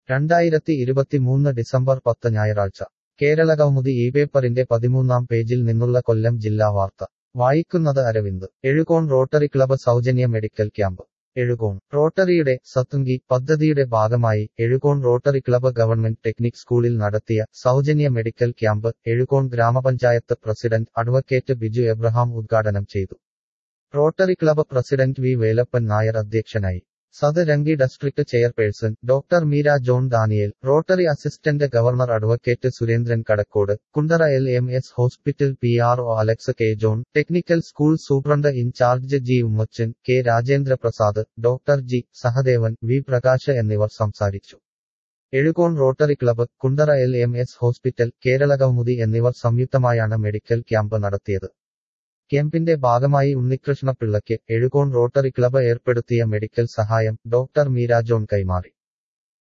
രണ്ടായിരത്തി ഇരുപത്തിമൂന്ന് ഡിസംബർ പത്ത് ഞായറാഴ്ച കേരളകൗമുദി ഈ പേപ്പറിന്റെ പതിമൂന്നാം പേജിൽ നിന്നുള്ള കൊല്ലം ജില്ലാ വാർത്ത വായിക്കുന്നത് അരവിന്ദ് എഴുകോൺ റോട്ടറി ക്ലബ്ബ് സൗജന്യ മെഡിക്കൽ ക്യാമ്പ് എഴുകോൺ റോട്ടറിയുടെ സത്തുങ്കി പദ്ധതിയുടെ ഭാഗമായി Ezhukone rotary club government technic സ്കൂളിൽ നടത്തിയ സൗജന്യ മെഡിക്കൽ ക്യാമ്പ് എഴുകോൺ ഗ്രാമപഞ്ചായത്ത് പ്രസിഡന്റ് അഡ്വക്കേറ്റ് ബിജു എബ്രഹാം ഉദ്ഘാടനം ചെയ്തു rotary club president V Velappan Nair അധ്യക്ഷനായി സദരംഗി district chairperson doctor Meera John Daniel rotary assistant governor advocate Surendran Kadakkode Kundara L M S hospital P R O Alex K John technical school superintendent in charge G Ummachan K Rajendra Prasad doctor G Sahadevan V Prakash എന്നിവർ സംസാരിച്ചു Ezhukone rotary club Kundara L M S hospital Keralakaumudi എന്നിവർ സംയുക്തമായാണ് medical camp നടത്തിയത് ക്യാമ്പിന്റെ ഭാഗമായി ഉണ്ണികൃഷ്ണപിള്ളയ്ക്ക് Ezhukone rotary club ഏർപ്പെടുത്തിയ medical സഹായം ഡോക്ടർ മീര ജോൺ കൈമാറി